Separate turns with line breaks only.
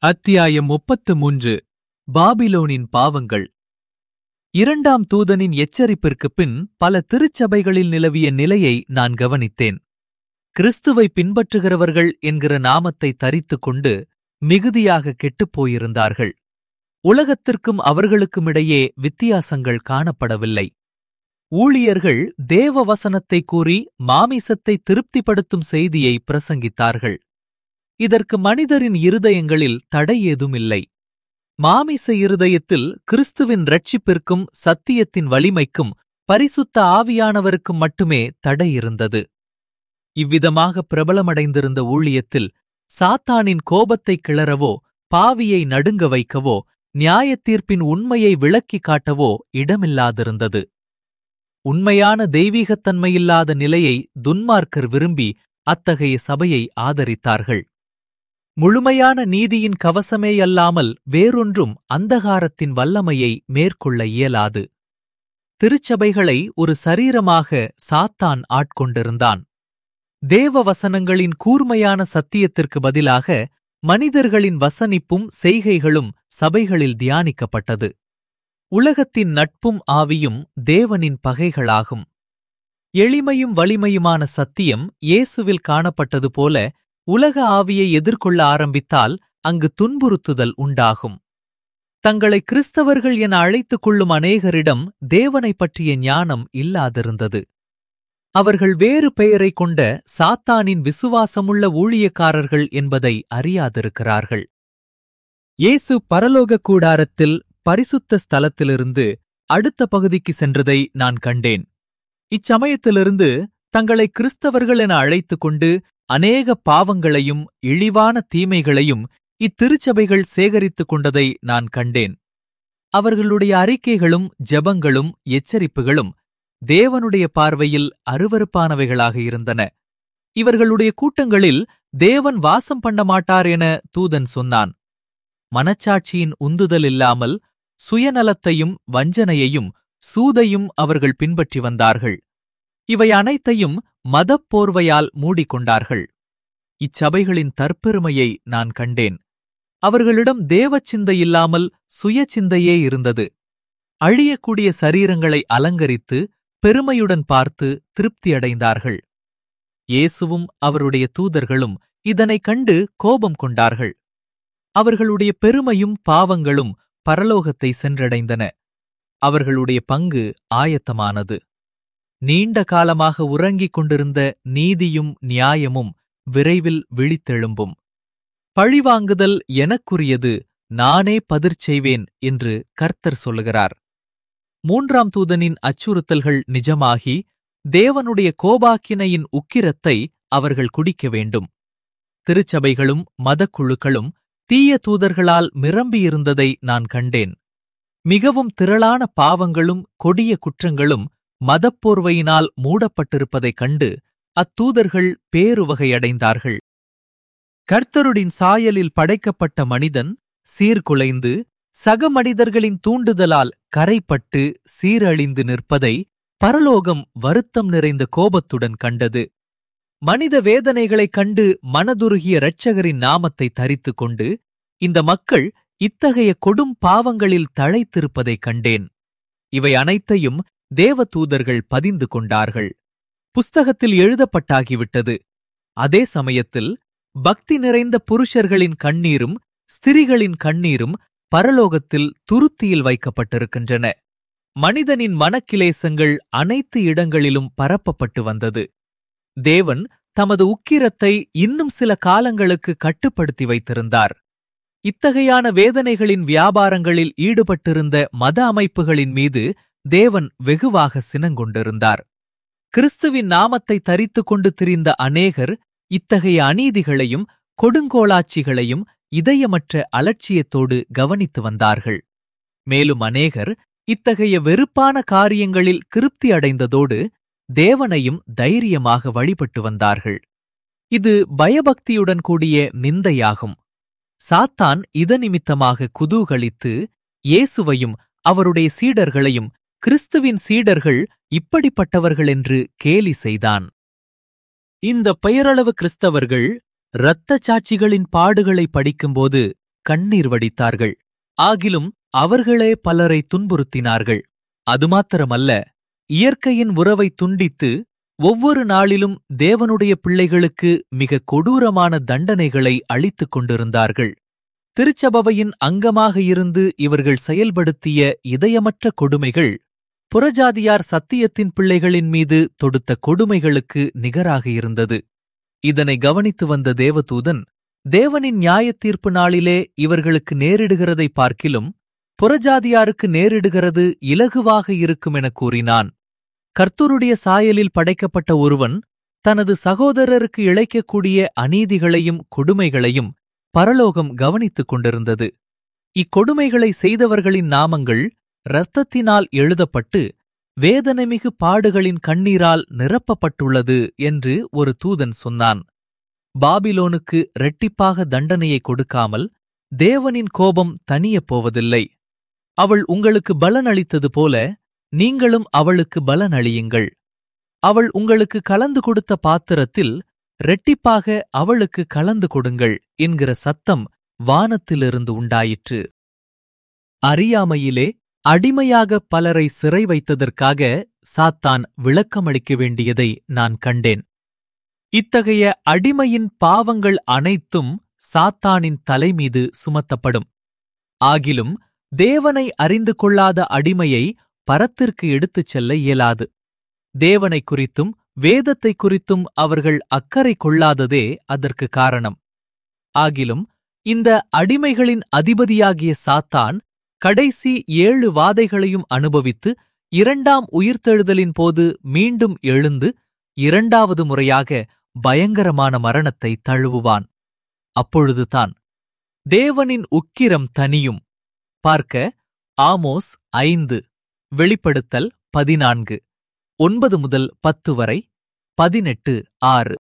அத்தியாயம் முப்பத்து மூன்று பாபிலோனின் பாவங்கள் இரண்டாம் தூதனின் எச்சரிப்பிற்குப் பின் பல திருச்சபைகளில் நிலவிய நிலையை நான் கவனித்தேன் கிறிஸ்துவை பின்பற்றுகிறவர்கள் என்கிற நாமத்தை தரித்துக் கொண்டு மிகுதியாக கெட்டுப் போயிருந்தார்கள் உலகத்திற்கும் அவர்களுக்குமிடையே வித்தியாசங்கள் காணப்படவில்லை ஊழியர்கள் தேவ வசனத்தை கூறி மாமிசத்தை திருப்திப்படுத்தும் செய்தியை பிரசங்கித்தார்கள் இதற்கு மனிதரின் இருதயங்களில் தடை ஏதும் இல்லை மாமிச இருதயத்தில் கிறிஸ்துவின் ரட்சிப்பிற்கும் சத்தியத்தின் வலிமைக்கும் பரிசுத்த ஆவியானவருக்கும் மட்டுமே தடை இருந்தது இவ்விதமாக பிரபலமடைந்திருந்த ஊழியத்தில் சாத்தானின் கோபத்தை கிளறவோ பாவியை நடுங்க வைக்கவோ நியாயத்தீர்ப்பின் உண்மையை விளக்கிக் காட்டவோ இடமில்லாதிருந்தது உண்மையான தெய்வீகத்தன்மையில்லாத நிலையை துன்மார்க்கர் விரும்பி அத்தகைய சபையை ஆதரித்தார்கள் முழுமையான நீதியின் கவசமேயல்லாமல் வேறொன்றும் அந்தகாரத்தின் வல்லமையை மேற்கொள்ள இயலாது திருச்சபைகளை ஒரு சரீரமாக சாத்தான் ஆட்கொண்டிருந்தான் தேவ வசனங்களின் கூர்மையான சத்தியத்திற்கு பதிலாக மனிதர்களின் வசனிப்பும் செய்கைகளும் சபைகளில் தியானிக்கப்பட்டது உலகத்தின் நட்பும் ஆவியும் தேவனின் பகைகளாகும் எளிமையும் வலிமையுமான சத்தியம் இயேசுவில் காணப்பட்டது போல உலக ஆவியை எதிர்கொள்ள ஆரம்பித்தால் அங்கு துன்புறுத்துதல் உண்டாகும் தங்களை கிறிஸ்தவர்கள் என அழைத்துக் கொள்ளும் அநேகரிடம் தேவனைப் பற்றிய ஞானம் இல்லாதிருந்தது அவர்கள் வேறு பெயரை கொண்ட சாத்தானின் விசுவாசமுள்ள ஊழியக்காரர்கள் என்பதை அறியாதிருக்கிறார்கள் இயேசு பரலோக கூடாரத்தில் பரிசுத்த ஸ்தலத்திலிருந்து அடுத்த பகுதிக்கு சென்றதை நான் கண்டேன் இச்சமயத்திலிருந்து தங்களை கிறிஸ்தவர்கள் என அழைத்துக் கொண்டு அநேக பாவங்களையும் இழிவான தீமைகளையும் இத்திருச்சபைகள் சேகரித்துக் கொண்டதை நான் கண்டேன் அவர்களுடைய அறிக்கைகளும் ஜெபங்களும் எச்சரிப்புகளும் தேவனுடைய பார்வையில் அருவருப்பானவைகளாக இருந்தன இவர்களுடைய கூட்டங்களில் தேவன் வாசம் பண்ண மாட்டார் என தூதன் சொன்னான் மனச்சாட்சியின் உந்துதல் இல்லாமல் சுயநலத்தையும் வஞ்சனையையும் சூதையும் அவர்கள் பின்பற்றி வந்தார்கள் இவை அனைத்தையும் மதப்போர்வையால் மூடிக்கொண்டார்கள் இச்சபைகளின் தற்பெருமையை நான் கண்டேன் அவர்களிடம் தேவச்சிந்தை இல்லாமல் சுயச்சிந்தையே இருந்தது அழியக்கூடிய சரீரங்களை அலங்கரித்து பெருமையுடன் பார்த்து திருப்தியடைந்தார்கள் இயேசுவும் அவருடைய தூதர்களும் இதனைக் கண்டு கோபம் கொண்டார்கள் அவர்களுடைய பெருமையும் பாவங்களும் பரலோகத்தை சென்றடைந்தன அவர்களுடைய பங்கு ஆயத்தமானது நீண்ட காலமாக உறங்கிக் கொண்டிருந்த நீதியும் நியாயமும் விரைவில் விழித்தெழும்பும் பழிவாங்குதல் எனக்குரியது நானே பதிர் செய்வேன் என்று கர்த்தர் சொல்லுகிறார் மூன்றாம் தூதனின் அச்சுறுத்தல்கள் நிஜமாகி தேவனுடைய கோபாக்கினையின் உக்கிரத்தை அவர்கள் குடிக்க வேண்டும் திருச்சபைகளும் மதக்குழுக்களும் தீய தூதர்களால் நிரம்பியிருந்ததை நான் கண்டேன் மிகவும் திரளான பாவங்களும் கொடிய குற்றங்களும் மதப்போர்வையினால் மூடப்பட்டிருப்பதைக் கண்டு அத்தூதர்கள் பேருவகையடைந்தார்கள் கர்த்தருடின் சாயலில் படைக்கப்பட்ட மனிதன் சீர்குலைந்து சக மனிதர்களின் தூண்டுதலால் கரைப்பட்டு சீரழிந்து நிற்பதை பரலோகம் வருத்தம் நிறைந்த கோபத்துடன் கண்டது மனித வேதனைகளைக் கண்டு மனதுருகிய இரட்சகரின் நாமத்தை தரித்துக் கொண்டு இந்த மக்கள் இத்தகைய கொடும் பாவங்களில் தழைத்திருப்பதைக் கண்டேன் இவை அனைத்தையும் தேவதூதர்கள் பதிந்து கொண்டார்கள் புஸ்தகத்தில் எழுதப்பட்டாகிவிட்டது அதே சமயத்தில் பக்தி நிறைந்த புருஷர்களின் கண்ணீரும் ஸ்திரிகளின் கண்ணீரும் பரலோகத்தில் துருத்தியில் வைக்கப்பட்டிருக்கின்றன மனிதனின் மனக்கிலேசங்கள் அனைத்து இடங்களிலும் பரப்பப்பட்டு வந்தது தேவன் தமது உக்கிரத்தை இன்னும் சில காலங்களுக்கு கட்டுப்படுத்தி வைத்திருந்தார் இத்தகையான வேதனைகளின் வியாபாரங்களில் ஈடுபட்டிருந்த மத அமைப்புகளின் மீது தேவன் வெகுவாக சினங்கொண்டிருந்தார் கிறிஸ்துவின் நாமத்தை தரித்துக் கொண்டு திரிந்த அநேகர் இத்தகைய அநீதிகளையும் கொடுங்கோளாட்சிகளையும் இதயமற்ற அலட்சியத்தோடு கவனித்து வந்தார்கள் மேலும் அநேகர் இத்தகைய வெறுப்பான காரியங்களில் திருப்தி அடைந்ததோடு தேவனையும் தைரியமாக வழிபட்டு வந்தார்கள் இது பயபக்தியுடன் கூடிய நிந்தையாகும் சாத்தான் இதனிமித்தமாக குதூகலித்து இயேசுவையும் அவருடைய சீடர்களையும் கிறிஸ்துவின் சீடர்கள் இப்படிப்பட்டவர்களென்று கேலி செய்தான் இந்த பெயரளவு கிறிஸ்தவர்கள் இரத்த சாட்சிகளின் பாடுகளை படிக்கும்போது கண்ணீர் வடித்தார்கள் ஆகிலும் அவர்களே பலரை துன்புறுத்தினார்கள் அது மாத்திரமல்ல இயற்கையின் உறவை துண்டித்து ஒவ்வொரு நாளிலும் தேவனுடைய பிள்ளைகளுக்கு மிக கொடூரமான தண்டனைகளை அளித்துக் கொண்டிருந்தார்கள் திருச்சபையின் அங்கமாக இருந்து இவர்கள் செயல்படுத்திய இதயமற்ற கொடுமைகள் புறஜாதியார் சத்தியத்தின் பிள்ளைகளின் மீது தொடுத்த கொடுமைகளுக்கு நிகராக இருந்தது இதனை கவனித்து வந்த தேவதூதன் தேவனின் நியாயத் தீர்ப்பு நாளிலே இவர்களுக்கு நேரிடுகிறதை பார்க்கிலும் புறஜாதியாருக்கு நேரிடுகிறது இலகுவாக இருக்கும் என கூறினான் கர்த்தருடைய சாயலில் படைக்கப்பட்ட ஒருவன் தனது சகோதரருக்கு இழைக்கக்கூடிய அநீதிகளையும் கொடுமைகளையும் பரலோகம் கவனித்துக் கொண்டிருந்தது இக்கொடுமைகளை செய்தவர்களின் நாமங்கள் இரத்தத்தினால் எழுதப்பட்டு வேதனைமிகு பாடுகளின் கண்ணீரால் நிரப்பப்பட்டுள்ளது என்று ஒரு தூதன் சொன்னான் பாபிலோனுக்கு இரட்டிப்பாக தண்டனையை கொடுக்காமல் தேவனின் கோபம் தனியப் போவதில்லை அவள் உங்களுக்கு பலன் அளித்தது போல நீங்களும் அவளுக்கு பலன் அளியுங்கள் அவள் உங்களுக்கு கலந்து கொடுத்த பாத்திரத்தில் இரட்டிப்பாக அவளுக்கு கலந்து கொடுங்கள் என்கிற சத்தம் வானத்திலிருந்து உண்டாயிற்று அறியாமையிலே அடிமையாக பலரை சிறை வைத்ததற்காக சாத்தான் விளக்கமளிக்க வேண்டியதை நான் கண்டேன் இத்தகைய அடிமையின் பாவங்கள் அனைத்தும் சாத்தானின் தலைமீது சுமத்தப்படும் ஆகிலும் தேவனை அறிந்து கொள்ளாத அடிமையை பரத்திற்கு எடுத்துச் செல்ல இயலாது தேவனை குறித்தும் வேதத்தை குறித்தும் அவர்கள் அக்கறை கொள்ளாததே அதற்கு காரணம் ஆகிலும் இந்த அடிமைகளின் அதிபதியாகிய சாத்தான் கடைசி ஏழு வாதைகளையும் அனுபவித்து இரண்டாம் உயிர்த்தெழுதலின் போது மீண்டும் எழுந்து இரண்டாவது முறையாக பயங்கரமான மரணத்தை தழுவுவான் அப்பொழுதுதான் தேவனின் உக்கிரம் தனியும் பார்க்க ஆமோஸ் ஐந்து வெளிப்படுத்தல் பதினான்கு ஒன்பது முதல் பத்து வரை பதினெட்டு ஆறு